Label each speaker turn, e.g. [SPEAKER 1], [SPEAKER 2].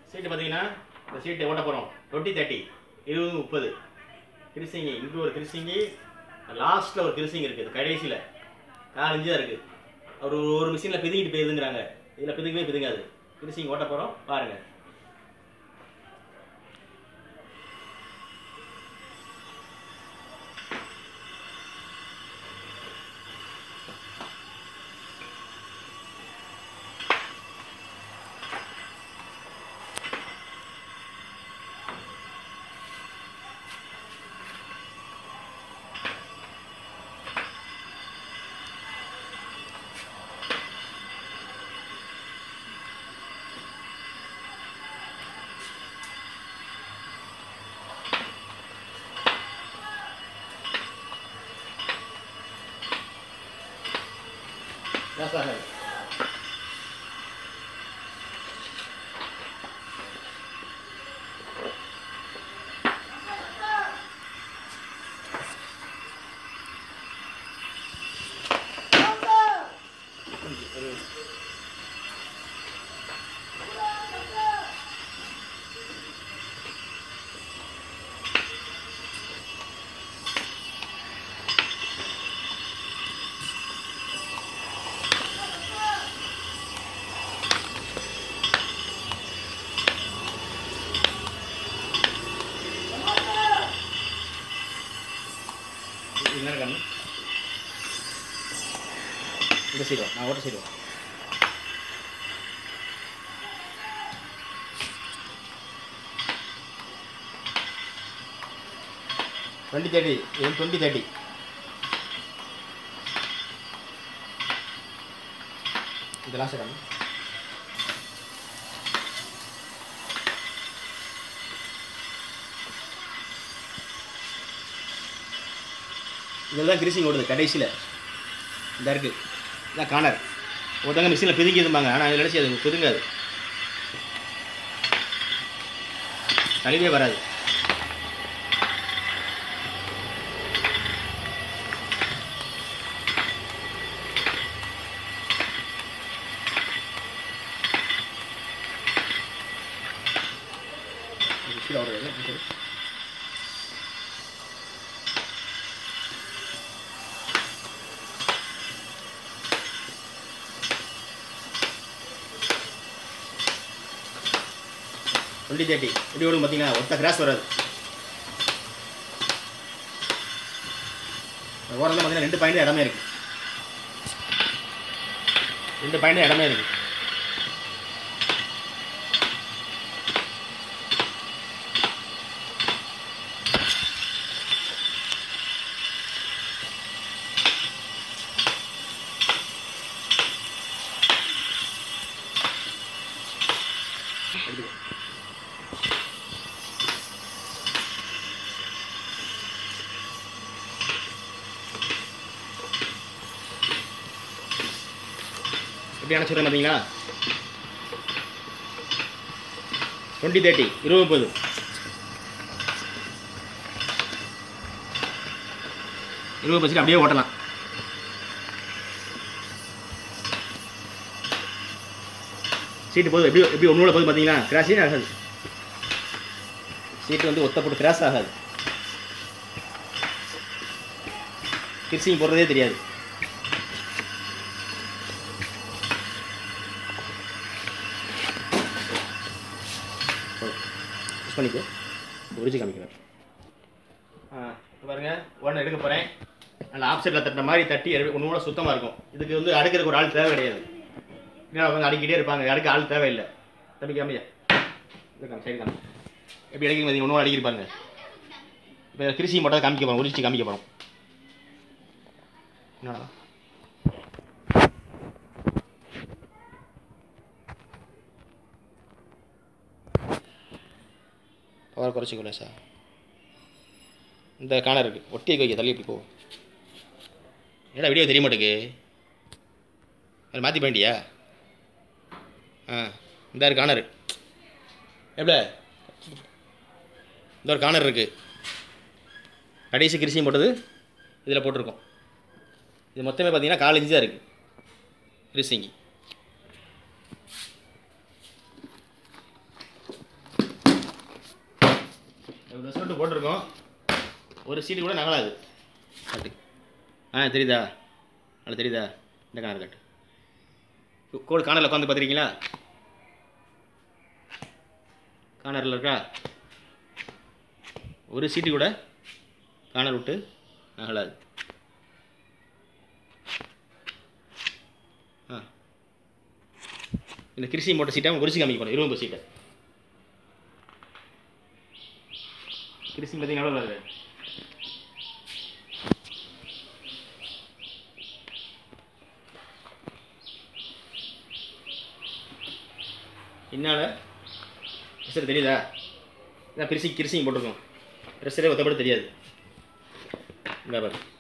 [SPEAKER 1] சீட்டு பார்த்தீங்கன்னா இந்த சீட்டை ஓட்ட போகிறோம் டுவெண்ட்டி தேர்ட்டி இருபது முப்பது கிருசிங்கி இங்கே ஒரு கிருசிங்கி லாஸ்ட்டில் ஒரு கிருசிங்கி இருக்குது கடைசியில் காலஞ்சு தான் இருக்குது ஒரு ஒரு மிஷினில் பிதுங்கிட்டு போயிருதுங்கிறாங்க இதில் பிதுங்கவே பிதுங்காது கிருசிங்கி ஓட்ட போகிறோம் பாருங்கள் That's not it. என்ன கண்ணு இந்த சைடு வா, நான் ஓட்ட சைடு வா. டுவெண்ட்டி தேர்ட்டி இது டுவெண்ட்டி தேர்ட்டி இது லாஸ்ட் கண்ணு இதில் தான் கிரீசிங் ஓடுது கடைசியில் இந்த இருக்குது இதான் கார்னர் ஒருத்தவங்க மிஷினில் பிதுங்கிதும்பாங்க ஆனால் அதில் நினச்சி அது பிதுங்காது கழிவே வராது கீழே ஓடுறது என்ன இப்படி சொல்லு. டுவெண்ட்டி தேர்ட்டி எப்படி வரும் பார்த்தீங்கன்னா ஒத்த கிராஸ் வராது ஓரம் பார்த்தீங்கன்னா ரெண்டு பாயிண்ட் இடமே இருக்கு ரெண்டு பாயிண்ட் இடமே இருக்கு எடுத்துக்கோ. எப்படி அணைச்சிடுறேன் பார்த்தீங்களா டுவெண்ட்டி தேர்ட்டி இருபது முப்பது இருபது பர்சன்ட் அப்படியே ஓட்டலாம் சீட்டு போகுது எப்படி எப்படி ஒன்றோட போகுது பார்த்தீங்களா கிராஸே ஆகாது சீட்டு வந்து ஒத்த போட்டு கிராஸ் ஆகாது கிர்சிங் போடுறதே தெரியாது யூஸ் பண்ணிக்கோ உரிச்சு காமிக்கிறேன் ஆ இப்ப பாருங்க ஒன்று எடுக்க போகிறேன் அந்த ஆப்செட்டில் தட்டுற மாதிரி தட்டி ஒன்று கூட சுத்தமாக இருக்கும் இதுக்கு வந்து அடுக்கிறதுக்கு ஒரு ஆள் தேவை கிடையாது ஏன்னா அவங்க அடிக்கிட்டே இருப்பாங்க அடுக்க ஆள் தேவையில்லை தம்பி காமியா இது காமி சைடு காமி எப்படி அடிக்க பார்த்தீங்க ஒன்று அடிக்கிருப்பாங்க இப்போ கிருஷி மட்டும் காமிக்க போகிறோம் உரிச்சு காமிக்க போகிறோம் என்னடா பவர் குறைச்சிக்கல சார் இந்த காணர் இருக்குது ஒட்டி வைக்க தள்ளி இப்படி போ ஏடா வீடியோ தெரிய மாட்டேங்குது அது மாற்றி பண்ணிட்டியா ஆ இந்த ஒரு கார்னர் எப்படி இந்த ஒரு கார்னர் இருக்குது கடைசி கிருஷியும் போட்டது இதில் போட்டிருக்கோம் இது மொத்தமே பார்த்தீங்கன்னா கால் இன்ச்சு தான் இருக்குது கிருஷிங்கி இந்த சீட்டு போட்டிருக்கோம் ஒரு சீட்டு கூட நகலாது காட்டு ஆ தெரியுதா அது தெரியுதா இந்த காணர் காட்டு கோடு காணரில் உட்காந்து பார்த்துருக்கீங்களா காணரில் இருக்கா ஒரு சீட்டு கூட காணர் விட்டு நகலாது ஆ இந்த கிருஷி போட்ட சீட்டை குறிச்சி காமிக்க போகிறோம் இருபது சீட்டை கிருஷி பார்த்தீங்கன்னா எவ்வளோ வருது என்னால் ப்ரெஷர் தெரியுதா இதான் பிரிசி கிருசிங்க போட்டிருக்கோம் ப்ரெஷரே ஒத்தப்பட தெரியாது இந்த பாரு